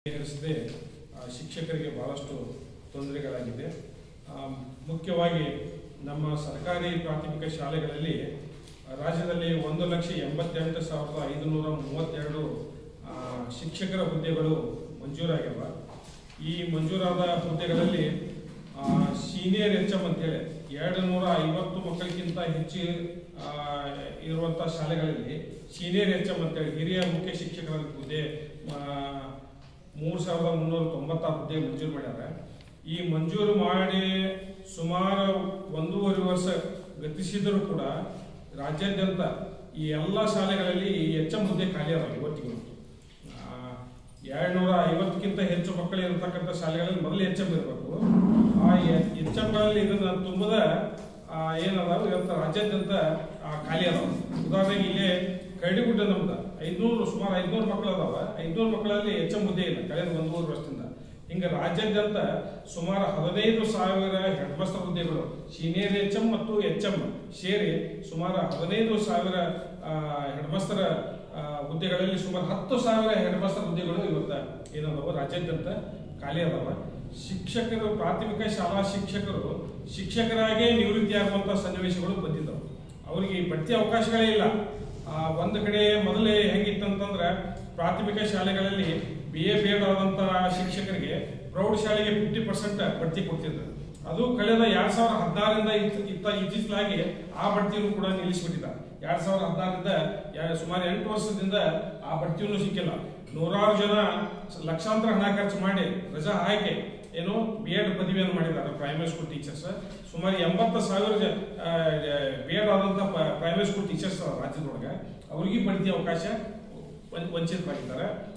ಪರಿಹರಿಸದೆ ಆ, ಶಿಕ್ಷಕರಿಗೆ ಬಹಳಷ್ಟು ತೊಂದರೆಗಳಾಗಿದೆ ಆ, ಮುಖ್ಯವಾಗಿ ನಮ್ಮ ಸರ್ಕಾರಿ ಪ್ರಾಥಮಿಕ ಶಾಲೆಗಳಲ್ಲಿ ರಾಜ್ಯದಲ್ಲಿ ಒಂದು ಲಕ್ಷ ಎಂಬತ್ತೆಂಟು ಸಾವಿರದ ಐದುನೂರ ಮೂವತ್ತೆರಡು ಆ, ಶಿಕ್ಷಕರ ಹುದ್ದೆಗಳು ಮಂಜೂರಾಗಿವೆ ಈ ಮಂಜೂರಾದ ಹುದ್ದೆಗಳಲ್ಲಿ ಸೀನಿಯರ್ ಎಚ್ ಎಂ ಅಂತೇಳಿ ಎರಡು ನೂರ ಐವತ್ತು ಮಕ್ಕಳಿಗಿಂತ ಹೆಚ್ಚು ಆ, ಇರುವಂಥ ಶಾಲೆಗಳಲ್ಲಿ ಸೀನಿಯರ್ ಎಚ್ ಎಂ ಅಂತೇಳಿ ಹಿರಿಯ ಮುಖ್ಯ ಶಿಕ್ಷಕರ ಹುದ್ದೆ ಆ, ಮೂರು ಸಾವಿರದ ಮುನ್ನೂರ ತೊಂಬತ್ತಾರು ಹುದ್ದೆ ಮಂಜೂರು ಮಾಡ್ಯಾರ ಈ ಮಂಜೂರು ಮಾಡಿ ಸುಮಾರು ಒಂದೂವರೆ ವರ್ಷ ಗತಿಸಿದರೂ ಕೂಡ ರಾಜ್ಯಾದ್ಯಂತ ಈ ಎಲ್ಲ ಶಾಲೆಗಳಲ್ಲಿ ಈ ಎಚ್ ಎಂ ಹುದ್ದೆ ಖಾಲಿ ಅದಾವ ಇವತ್ತಿಗೂ ಎರಡ್ನೂರ ಐವತ್ತಕ್ಕಿಂತ ಹೆಚ್ಚು ಮಕ್ಕಳು ಇರತಕ್ಕಂಥ ಶಾಲೆಗಳಲ್ಲಿ ಮೊದಲು ಎಚ್ ಎಂ ಇರಬೇಕು ಆ ಎಚ್ ಎಂಗಳಲ್ಲಿ ಇದನ್ನ ತುಂಬದ ಆ, ಏನದಾವ ಇವತ್ತು ರಾಜ್ಯಾದ್ಯಂತ ಆ, ಖಾಲಿ ಅದಾವ ಉದಾಹರಣೆಗೆ ಇಲ್ಲೇ ಕರಡಿಗುಡ್ಡ ನಮ್ದು ಐದ್ನೂರು ಸುಮಾರು ಐದ್ನೂರು ಮಕ್ಕಳು ಅದಾವ ಐದ್ನೂರು ಮಕ್ಕಳಲ್ಲಿ ಎಚ್ ಎಂ ಹುದ್ದೆ ಇಲ್ಲ ಕಳೆದ ಒಂದೂವರೆ ವರ್ಷದಿಂದ ಹಿಂಗೆ ರಾಜ್ಯಾದ್ಯಂತ ಸುಮಾರು ಹದಿನೈದು ಸಾವಿರ ಹೆಡ್ ಮಾಸ್ಟರ್ ಹುದ್ದೆಗಳು ಸೀನಿಯರ್ ಎಚ್ ಎಂ ಮತ್ತು ಎಚ್ ಎಂ ಸೇರಿ ಸುಮಾರು ಹದಿನೈದು ಸಾವಿರ ಹೆಡ್ ಮಾಸ್ಟರ್ ಹುದ್ದೆಗಳಲ್ಲಿ ಸುಮಾರು ಹತ್ತು ಸಾವಿರ ಹೆಡ್ ಮಾಸ್ಟರ್ ಹುದ್ದೆಗಳು ಇವತ್ತು ಏನದಾವ ರಾಜ್ಯಾದ್ಯಂತ ಖಾಲಿ ಅದಾವ ಶಿಕ್ಷಕರು ಪ್ರಾಥಮಿಕ ಶಾಲಾ ಶಿಕ್ಷಕರು ಶಿಕ್ಷಕರಾಗೇ ನಿವೃತ್ತಿ ಆಗುವಂತ ಸನ್ನಿವೇಶಗಳು ಬಂದಿದ್ದವು ಅವರಿಗೆ ಈ ಬಡ್ತಿ ಅವಕಾಶಗಳೇ ಇಲ್ಲ ಆ, ಒಂದು ಕಡೆ ಮೊದಲೇ ಹೆಂಗಿತ್ತಂತಂದ್ರೆ ಪ್ರಾಥಮಿಕ ಶಾಲೆಗಳಲ್ಲಿ ಬಿ ಎ ಬಿ ಎಡ್ ಆದಂತ ಶಿಕ್ಷಕರಿಗೆ ಪ್ರೌಢಶಾಲೆಗೆ ಫಿಫ್ಟಿ ಪರ್ಸೆಂಟ್ ಬಡ್ತಿ ಕೊಡ್ತಿದ್ರು ಅದು ಕಳೆದ ಎರಡ್ ಸಾವಿರದ ಹದಿನಾರರಿಂದ ಇತ್ತ ಇತ್ತೀಚಲಾಗಿ ಆ ಬಡ್ತಿಯನ್ನು ಕೂಡ ನಿಲ್ಲಿಸಿಬಿಟ್ಟಿದ್ದಾರೆ ಎರಡ್ ಸಾವಿರದ ಹದಿನಾರರಿಂದ ಯಾ- ಸುಮಾರು ಎಂಟು ವರ್ಷದಿಂದ ಆ ಬಡ್ತಿಯನ್ನು ಸಿಕ್ಕಿಲ್ಲ ನೂರಾರು ಜನ ಲಕ್ಷಾಂತರ ಹಣ ಖರ್ಚು ಮಾಡಿ ರಜಾ ಹಾಕಿ ಏನು ಬಿ ಎಡ್ ಪದವಿಯನ್ನು ಮಾಡಿದ್ದಾರೆ ಪ್ರೈಮರಿ ಸ್ಕೂಲ್ ಟೀಚರ್ಸ್ ಸುಮಾರು ಎಂಬತ್ತು ಸಾವಿರ ಬಿ ಎಡ್ ಆದಂತ ಪ್ರೈಮರಿ ಸ್ಕೂಲ್ ಟೀಚರ್ಸ್ ರಾಜ್ಯದೊಳಗೆ ಅವ್ರಿಗೆ ಬಡ್ತಿ ಅವಕಾಶ ವಂಚಿತವಾಗಿದ್ದಾರೆ